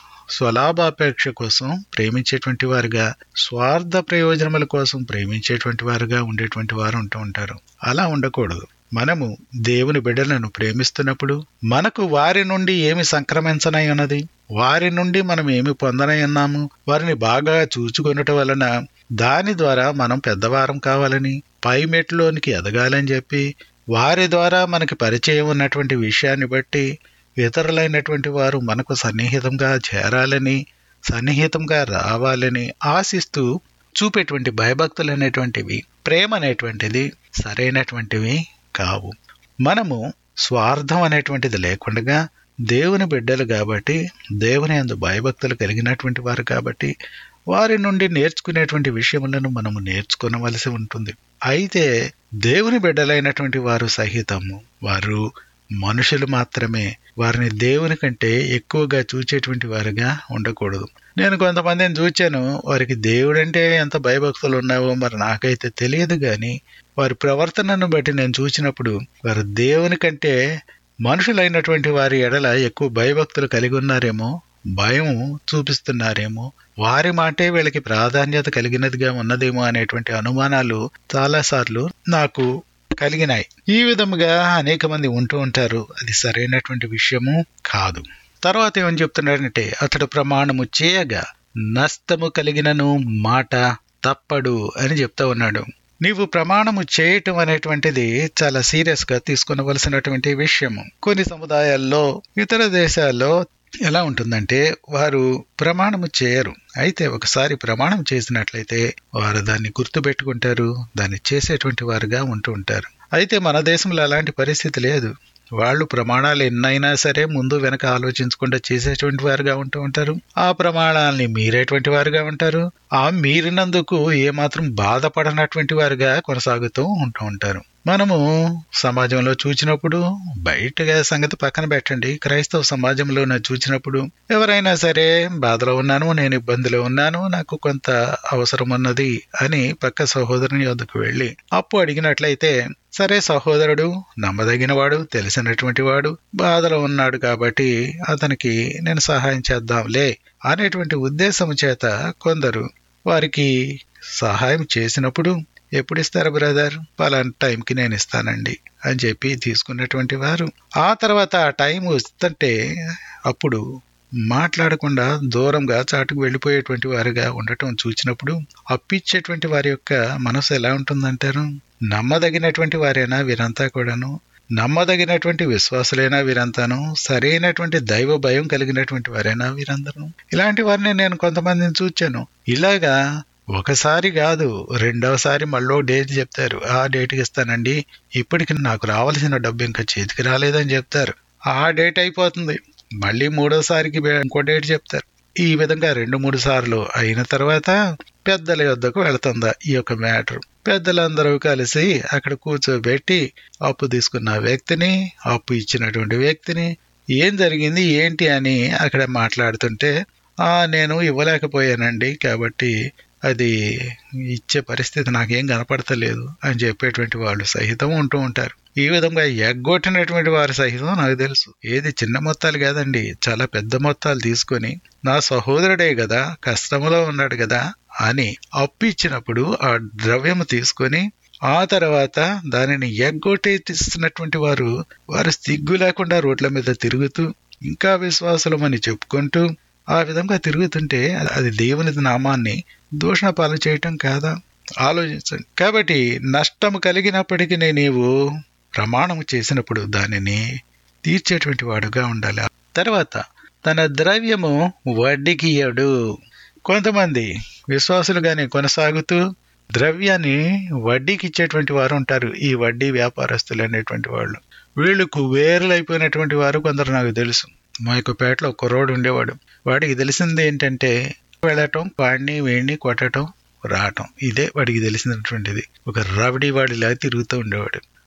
A: స్వలాభాపేక్ష కోసం ప్రేమించేటువంటి వారుగా స్వార్థ ప్రయోజనముల కోసం ప్రేమించేటువంటి వారుగా ఉండేటువంటి వారు ఉంటూ ఉంటారు అలా ఉండకూడదు మనము దేవుని బిడ్డలను ప్రేమిస్తున్నప్పుడు మనకు వారి నుండి ఏమి సంక్రమించనై ఉన్నది వారి నుండి మనం ఏమి పొందనై ఉన్నాము వారిని బాగా చూచుకొనటం వలన దాని ద్వారా మనం పెద్దవారం కావాలని పై మెట్లోనికి ఎదగాలని చెప్పి వారి ద్వారా మనకి పరిచయం ఉన్నటువంటి విషయాన్ని బట్టి ఇతరులైనటువంటి వారు మనకు సన్నిహితంగా చేరాలని సన్నిహితంగా రావాలని ఆశిస్తూ చూపేటువంటి భయభక్తులు అనేటువంటివి ప్రేమ అనేటువంటిది సరైనటువంటివి కావు మనము స్వార్థం అనేటువంటిది లేకుండా దేవుని బిడ్డలు కాబట్టి దేవుని అందు భయభక్తులు కలిగినటువంటి వారు కాబట్టి వారి నుండి నేర్చుకునేటువంటి విషయములను మనము నేర్చుకోవలసి ఉంటుంది అయితే దేవుని బిడ్డలైనటువంటి వారు సహితము వారు మనుషులు మాత్రమే వారిని దేవుని కంటే ఎక్కువగా చూచేటువంటి వారుగా ఉండకూడదు నేను కొంతమందిని చూచాను వారికి దేవుడంటే ఎంత భయభక్తులు ఉన్నావో మరి నాకైతే తెలియదు కానీ వారి ప్రవర్తనను బట్టి నేను చూసినప్పుడు వారు దేవుని కంటే మనుషులైనటువంటి వారి ఎడల ఎక్కువ భయభక్తులు కలిగి ఉన్నారేమో భయం చూపిస్తున్నారేమో వారి మాటే వీళ్ళకి ప్రాధాన్యత కలిగినదిగా ఉన్నదేమో అనేటువంటి అనుమానాలు చాలాసార్లు నాకు కలిగినాయి ఈ విధముగా అనేక మంది ఉంటూ ఉంటారు అది సరైనటువంటి విషయము కాదు తర్వాత ఏమని చెప్తున్నాడంటే అతడు ప్రమాణము చేయగా నష్టము కలిగినను మాట తప్పడు అని చెప్తా ఉన్నాడు నీవు ప్రమాణము చేయటం అనేటువంటిది చాలా సీరియస్ గా తీసుకునవలసినటువంటి విషయము కొన్ని సముదాయాల్లో ఇతర దేశాల్లో ఎలా ఉంటుందంటే వారు ప్రమాణము చేయరు అయితే ఒకసారి ప్రమాణం చేసినట్లయితే వారు దాన్ని గుర్తుపెట్టుకుంటారు దాన్ని చేసేటువంటి వారుగా ఉంటూ ఉంటారు అయితే మన దేశంలో అలాంటి పరిస్థితి లేదు వాళ్ళు ప్రమాణాలు ఎన్నైనా సరే ముందు వెనక ఆలోచించకుండా చేసేటువంటి వారుగా ఉంటూ ఉంటారు ఆ ప్రమాణాలని మీరేటువంటి వారుగా ఉంటారు ఆ మీరినందుకు ఏమాత్రం బాధపడనటువంటి వారుగా కొనసాగుతూ ఉంటూ ఉంటారు మనము సమాజంలో చూచినప్పుడు బయటగా సంగతి పక్కన పెట్టండి క్రైస్తవ సమాజంలో చూచినప్పుడు ఎవరైనా సరే బాధలో ఉన్నాను నేను ఇబ్బందిలో ఉన్నాను నాకు కొంత అవసరం ఉన్నది అని పక్క సహోదరుని వద్దకు వెళ్ళి అప్పు అడిగినట్లయితే సరే సహోదరుడు నమ్మదగినవాడు తెలిసినటువంటి వాడు బాధలో ఉన్నాడు కాబట్టి అతనికి నేను సహాయం చేద్దాంలే అనేటువంటి ఉద్దేశం చేత కొందరు వారికి సహాయం చేసినప్పుడు ఎప్పుడు ఇస్తారు బ్రదర్ పలానా టైంకి నేను ఇస్తానండి అని చెప్పి తీసుకున్నటువంటి వారు ఆ తర్వాత ఆ టైం వస్తుంటే అప్పుడు మాట్లాడకుండా దూరంగా చాటుకు వెళ్ళిపోయేటువంటి వారుగా ఉండటం చూచినప్పుడు అప్పిచ్చేటువంటి వారి యొక్క మనసు ఎలా ఉంటుందంటారు నమ్మదగినటువంటి వారేనా వీరంతా కూడాను నమ్మదగినటువంటి విశ్వాసులైనా వీరంతాను సరైనటువంటి దైవ భయం కలిగినటువంటి వారైనా వీరందరూ ఇలాంటి వారిని నేను కొంతమందిని చూచాను ఇలాగా ఒకసారి కాదు రెండవసారి మళ్ళీ డేట్ చెప్తారు ఆ డేట్కి ఇస్తానండి ఇప్పటికి నాకు రావాల్సిన డబ్బు ఇంకా చేతికి రాలేదని చెప్తారు ఆ డేట్ అయిపోతుంది మళ్ళీ మూడోసారికి ఇంకో డేట్ చెప్తారు ఈ విధంగా రెండు మూడు సార్లు అయిన తర్వాత పెద్దల యొద్దకు వెళుతుందా ఈ యొక్క మ్యాటర్ పెద్దలందరూ కలిసి అక్కడ కూర్చోబెట్టి అప్పు తీసుకున్న వ్యక్తిని అప్పు ఇచ్చినటువంటి వ్యక్తిని ఏం జరిగింది ఏంటి అని అక్కడ మాట్లాడుతుంటే ఆ నేను ఇవ్వలేకపోయానండి కాబట్టి అది ఇచ్చే పరిస్థితి నాకేం కనపడతలేదు అని చెప్పేటువంటి వాళ్ళు సహితం ఉంటూ ఉంటారు ఈ విధంగా ఎగ్గొట్టినటువంటి వారు సహితం నాకు తెలుసు ఏది చిన్న మొత్తాలు కాదండి చాలా పెద్ద మొత్తాలు తీసుకొని నా సహోదరుడే కదా కష్టంలో ఉన్నాడు కదా అని అప్పు ఇచ్చినప్పుడు ఆ ద్రవ్యము తీసుకొని ఆ తర్వాత దానిని ఎగ్గొట్టేస్తున్నటువంటి వారు వారు సిగ్గు లేకుండా రోడ్ల మీద తిరుగుతూ ఇంకా విశ్వాసులమని చెప్పుకుంటూ ఆ విధంగా తిరుగుతుంటే అది దేవుని నామాన్ని దూషణ పాలు చేయటం కాదా ఆలోచించండి కాబట్టి నష్టము కలిగినప్పటికీ నీవు ప్రమాణం చేసినప్పుడు దానిని తీర్చేటువంటి వాడుగా ఉండాలి తర్వాత తన ద్రవ్యము వడ్డీకి ఇయ్యడు కొంతమంది విశ్వాసులుగానే కొనసాగుతూ ద్రవ్యాన్ని వడ్డీకి ఇచ్చేటువంటి వారు ఉంటారు ఈ వడ్డీ వ్యాపారస్తులు అనేటువంటి వాళ్ళు వీళ్ళకు వేరులైపోయినటువంటి వారు కొందరు నాకు తెలుసు మా యొక్క పేటలో కుర్రోడు ఉండేవాడు వాడికి తెలిసింది ఏంటంటే వెళ్ళటం వాడిని వీడిని కొట్టడం రావటం ఇదే వాడికి తెలిసినటువంటిది ఒక రబడి వాడిలా తిరుగుతూ ఉండేవాడు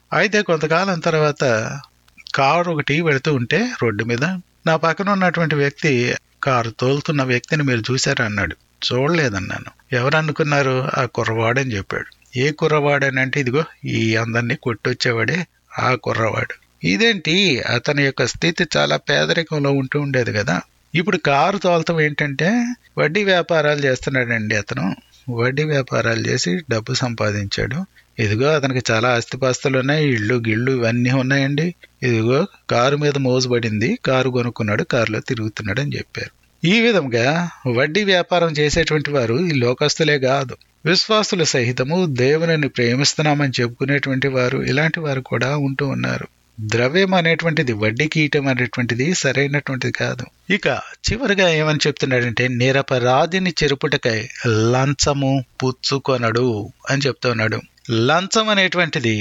A: అయితే కొంతకాలం తర్వాత కారు ఒకటి వెళుతూ ఉంటే రోడ్డు మీద నా పక్కన ఉన్నటువంటి వ్యక్తి కారు తోలుతున్న వ్యక్తిని మీరు చూశారా అన్నాడు చూడలేదన్నాను ఎవరు అనుకున్నారు ఆ కుర్రవాడని చెప్పాడు ఏ కుర్రవాడని అంటే ఇదిగో ఈ అందరినీ కొట్టొచ్చేవాడే ఆ కుర్రవాడు ఇదేంటి అతని యొక్క స్థితి చాలా పేదరికంలో ఉంటూ ఉండేది కదా ఇప్పుడు కారు తోలతం ఏంటంటే వడ్డీ వ్యాపారాలు చేస్తున్నాడండి అతను వడ్డీ వ్యాపారాలు చేసి డబ్బు సంపాదించాడు ఇదిగో అతనికి చాలా ఆస్తిపాస్తులు ఉన్నాయి ఇళ్ళు గిళ్ళు ఇవన్నీ ఉన్నాయండి ఇదిగో కారు మీద మోజుబడింది కారు కొనుక్కున్నాడు కారులో తిరుగుతున్నాడు అని చెప్పారు ఈ విధంగా వడ్డీ వ్యాపారం చేసేటువంటి వారు ఈ లోకస్తులే కాదు విశ్వాసుల సహితము దేవునిని ప్రేమిస్తున్నామని చెప్పుకునేటువంటి వారు ఇలాంటి వారు కూడా ఉంటూ ఉన్నారు ద్రవ్యం అనేటువంటిది వడ్డీకి ఇయటం అనేటువంటిది సరైనటువంటిది కాదు ఇక చివరిగా ఏమని చెప్తున్నాడంటే నిరపరాధిని చెరుపుటకై లంచము పుచ్చుకొనడు అని చెప్తున్నాడు లంచం అనేటువంటిది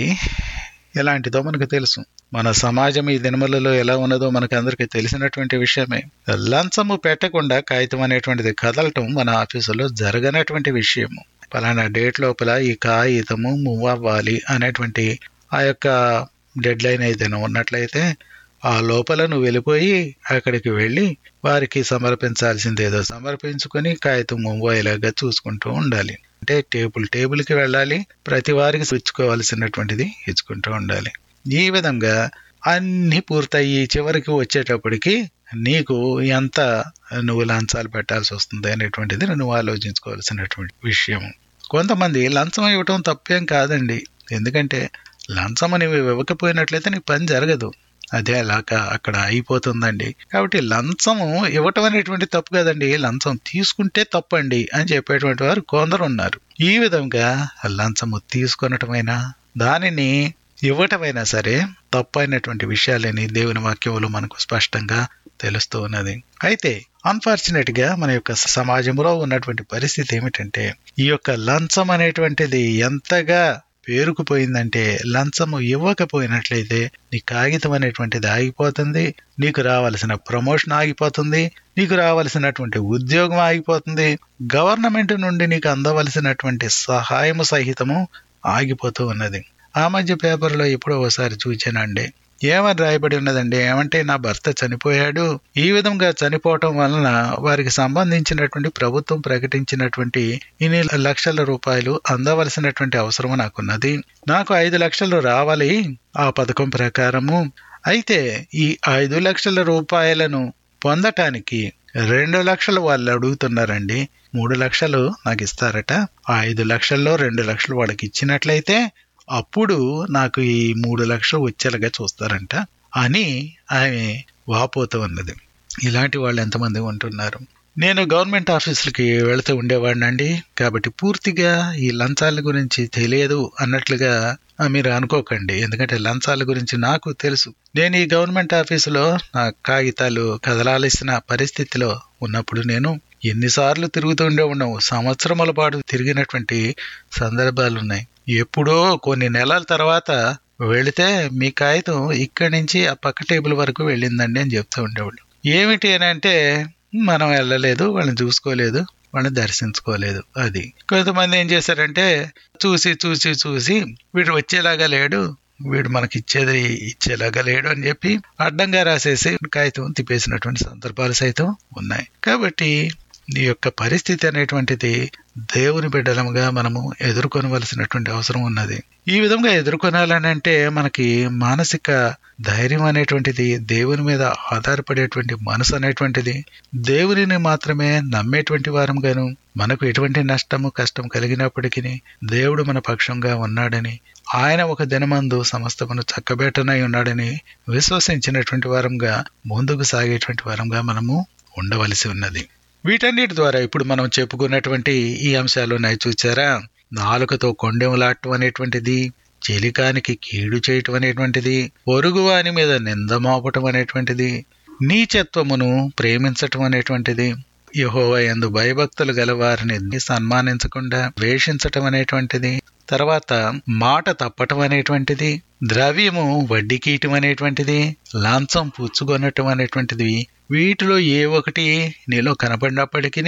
A: ఎలాంటిదో మనకు తెలుసు మన సమాజం ఈ దినములలో ఎలా ఉన్నదో మనకు అందరికీ తెలిసినటువంటి విషయమే లంచము పెట్టకుండా కాగితం అనేటువంటిది కదలటం మన ఆఫీసులో జరగనటువంటి విషయము పలానా డేట్ లోపల ఈ కాగితము మూవ్ అవ్వాలి అనేటువంటి ఆ యొక్క డెడ్ లైన్ ఏదైనా ఉన్నట్లయితే ఆ లోపల నువ్వు వెళ్ళిపోయి అక్కడికి వెళ్ళి వారికి సమర్పించాల్సింది ఏదో సమర్పించుకొని కాగితం మూవ్ అయ్యేలాగా చూసుకుంటూ ఉండాలి అంటే టేబుల్ టేబుల్కి వెళ్ళాలి ప్రతి వారికి ఇచ్చుకోవాల్సినటువంటిది ఇచ్చుకుంటూ ఉండాలి ఈ విధంగా అన్ని పూర్తయి చివరికి వచ్చేటప్పటికి నీకు ఎంత నువ్వు లంచాలు పెట్టాల్సి వస్తుంది అనేటువంటిది నువ్వు ఆలోచించుకోవాల్సినటువంటి విషయం కొంతమంది లంచం ఇవ్వటం తప్పేం కాదండి ఎందుకంటే లంచం నీవు ఇవ్వకపోయినట్లయితే నీ పని జరగదు అదే అలాగా అక్కడ అయిపోతుందండి కాబట్టి లంచము ఇవ్వటం అనేటువంటి తప్పు కదండి లంచం తీసుకుంటే తప్పండి అని చెప్పేటువంటి వారు కొందరు ఉన్నారు ఈ విధంగా లంచము తీసుకొనటమైనా దానిని ఇవ్వటమైనా సరే తప్పైనటువంటి విషయాలని దేవుని వాక్యములు మనకు స్పష్టంగా తెలుస్తూ ఉన్నది అయితే అన్ఫార్చునేట్ గా మన యొక్క సమాజంలో ఉన్నటువంటి పరిస్థితి ఏమిటంటే ఈ యొక్క లంచం అనేటువంటిది ఎంతగా పేరుకుపోయిందంటే లంచము ఇవ్వకపోయినట్లయితే నీ కాగితం అనేటువంటిది ఆగిపోతుంది నీకు రావాల్సిన ప్రమోషన్ ఆగిపోతుంది నీకు రావాల్సినటువంటి ఉద్యోగం ఆగిపోతుంది గవర్నమెంట్ నుండి నీకు అందవలసినటువంటి సహాయము సహితము ఆగిపోతూ ఉన్నది ఆ మధ్య పేపర్లో ఎప్పుడో ఒకసారి చూచానండి ఏమని రాయబడి ఉన్నదండి ఏమంటే నా భర్త చనిపోయాడు ఈ విధంగా చనిపోవటం వలన వారికి సంబంధించినటువంటి ప్రభుత్వం ప్రకటించినటువంటి ఇన్ని లక్షల రూపాయలు అందవలసినటువంటి అవసరం నాకున్నది నాకు ఐదు లక్షలు రావాలి ఆ పథకం ప్రకారము అయితే ఈ ఐదు లక్షల రూపాయలను పొందటానికి రెండు లక్షలు వాళ్ళు అడుగుతున్నారండి మూడు లక్షలు నాకు ఇస్తారట ఆ ఐదు లక్షల్లో రెండు లక్షలు వాళ్ళకి ఇచ్చినట్లయితే అప్పుడు నాకు ఈ మూడు లక్షలు వచ్చేలాగా చూస్తారంట అని ఆమె వాపోతూ ఉన్నది ఇలాంటి వాళ్ళు ఎంతమంది ఉంటున్నారు నేను గవర్నమెంట్ ఆఫీసులకి వెళుతూ ఉండేవాడినండి కాబట్టి పూర్తిగా ఈ లంచాల గురించి తెలియదు అన్నట్లుగా మీరు అనుకోకండి ఎందుకంటే లంచాల గురించి నాకు తెలుసు నేను ఈ గవర్నమెంట్ ఆఫీసులో నా కాగితాలు కదలాల్సిన పరిస్థితిలో ఉన్నప్పుడు నేను ఎన్నిసార్లు తిరుగుతూ ఉండే ఉన్నావు సంవత్సరముల పాటు తిరిగినటువంటి సందర్భాలు ఉన్నాయి ఎప్పుడో కొన్ని నెలల తర్వాత వెళితే మీ కాగితం ఇక్కడి నుంచి ఆ పక్క టేబుల్ వరకు వెళ్ళిందండి అని చెప్తూ ఉండేవాళ్ళు ఏమిటి అని అంటే మనం వెళ్ళలేదు వాళ్ళని చూసుకోలేదు వాళ్ళని దర్శించుకోలేదు అది కొంతమంది ఏం చేశారంటే చూసి చూసి చూసి వీడు వచ్చేలాగా లేడు వీడు మనకి ఇచ్చేది ఇచ్చేలాగా లేడు అని చెప్పి అడ్డంగా రాసేసి కాగితం తిప్పేసినటువంటి సందర్భాలు సైతం ఉన్నాయి కాబట్టి ఈ యొక్క పరిస్థితి అనేటువంటిది దేవుని బిడ్డలముగా మనము ఎదుర్కొనవలసినటువంటి అవసరం ఉన్నది ఈ విధంగా ఎదుర్కొనాలని అంటే మనకి మానసిక ధైర్యం అనేటువంటిది దేవుని మీద ఆధారపడేటువంటి మనసు అనేటువంటిది దేవునిని మాత్రమే నమ్మేటువంటి వారంగాను మనకు ఎటువంటి నష్టము కష్టం కలిగినప్పటికీ దేవుడు మన పక్షంగా ఉన్నాడని ఆయన ఒక దినమందు సమస్తమును చక్కబెట్టనై ఉన్నాడని విశ్వసించినటువంటి వారంగా ముందుకు సాగేటువంటి వారంగా మనము ఉండవలసి ఉన్నది వీటన్నిటి ద్వారా ఇప్పుడు మనం చెప్పుకున్నటువంటి ఈ అంశాలు ఉన్నాయి చూచారా నాలుకతో కొండెములాటం అనేటువంటిది చెలికానికి కీడు చేయటం అనేటువంటిది పొరుగువాని మీద నింద మోపటం అనేటువంటిది నీచత్వమును ప్రేమించటం అనేటువంటిది యహోవ ఎందు భయభక్తులు గల వారిని సన్మానించకుండా వేషించటం అనేటువంటిది తర్వాత మాట తప్పటం అనేటువంటిది ద్రవ్యము వడ్డీకీయటం అనేటువంటిది లాంఛం పుచ్చుకొనటం అనేటువంటిది వీటిలో ఏ ఒకటి నీలో కనపడినప్పటికీ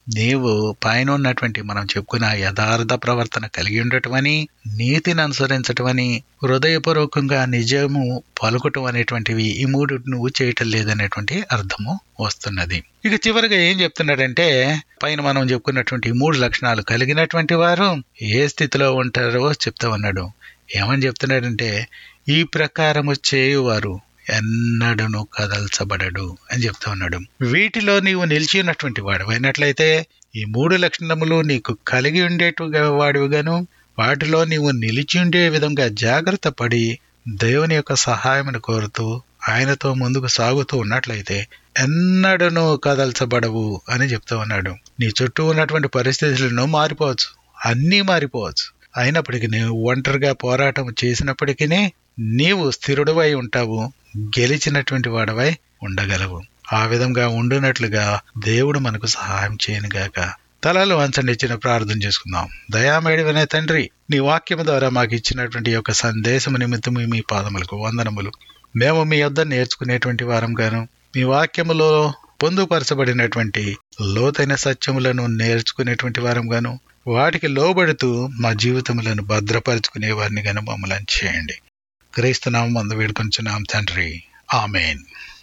A: నీవు పైన ఉన్నటువంటి మనం చెప్పుకున్న యథార్థ ప్రవర్తన కలిగి ఉండటమని నీతిని అనుసరించటమని హృదయపూర్వకంగా నిజము పలుకటం అనేటువంటివి ఈ మూడు నువ్వు చేయటం లేదనేటువంటి అర్థము వస్తున్నది ఇక చివరిగా ఏం చెప్తున్నాడంటే పైన మనం చెప్పుకున్నటువంటి ఈ మూడు లక్షణాలు కలిగినటువంటి వారు ఏ స్థితిలో ఉంటారో చెప్తా ఉన్నాడు ఏమని చెప్తున్నాడంటే ఈ ప్రకారము చేయువారు ఎన్నడను కదల్చబడడు అని చెప్తా ఉన్నాడు వీటిలో నీవు నిలిచి ఉన్నటువంటి వాడు అయినట్లయితే ఈ మూడు లక్షణములు నీకు కలిగి ఉండేట్టుగా వాడివిగాను వాటిలో నీవు నిలిచి ఉండే విధంగా జాగ్రత్త పడి దేవుని యొక్క సహాయమును కోరుతూ ఆయనతో ముందుకు సాగుతూ ఉన్నట్లయితే ఎన్నడను కదల్చబడవు అని చెప్తా ఉన్నాడు నీ చుట్టూ ఉన్నటువంటి పరిస్థితులను మారిపోవచ్చు అన్నీ మారిపోవచ్చు అయినప్పటికీ నీవు ఒంటరిగా పోరాటం చేసినప్పటికీ నీవు స్థిరుడవై ఉంటావు గెలిచినటువంటి వాడవై ఉండగలవు ఆ విధంగా ఉండునట్లుగా దేవుడు మనకు సహాయం చేయనుగాక తలలు వంచండి ఇచ్చిన ప్రార్థన చేసుకుందాం దయామేడివనే తండ్రి నీ వాక్యము ద్వారా మాకు ఇచ్చినటువంటి యొక్క సందేశము నిమిత్తము మీ పాదములకు వందనములు మేము మీ యొద్ద నేర్చుకునేటువంటి వారం గాను మీ వాక్యములో పొందుపరచబడినటువంటి లోతైన సత్యములను నేర్చుకునేటువంటి వారం గాను వాటికి లోబడుతూ మా జీవితములను భద్రపరుచుకునే వారిని గాను మమ్మల్ని చేయండి క్రీస్తునామం అందు వేడుకొంచున్నాం తండ్రి ఆమెన్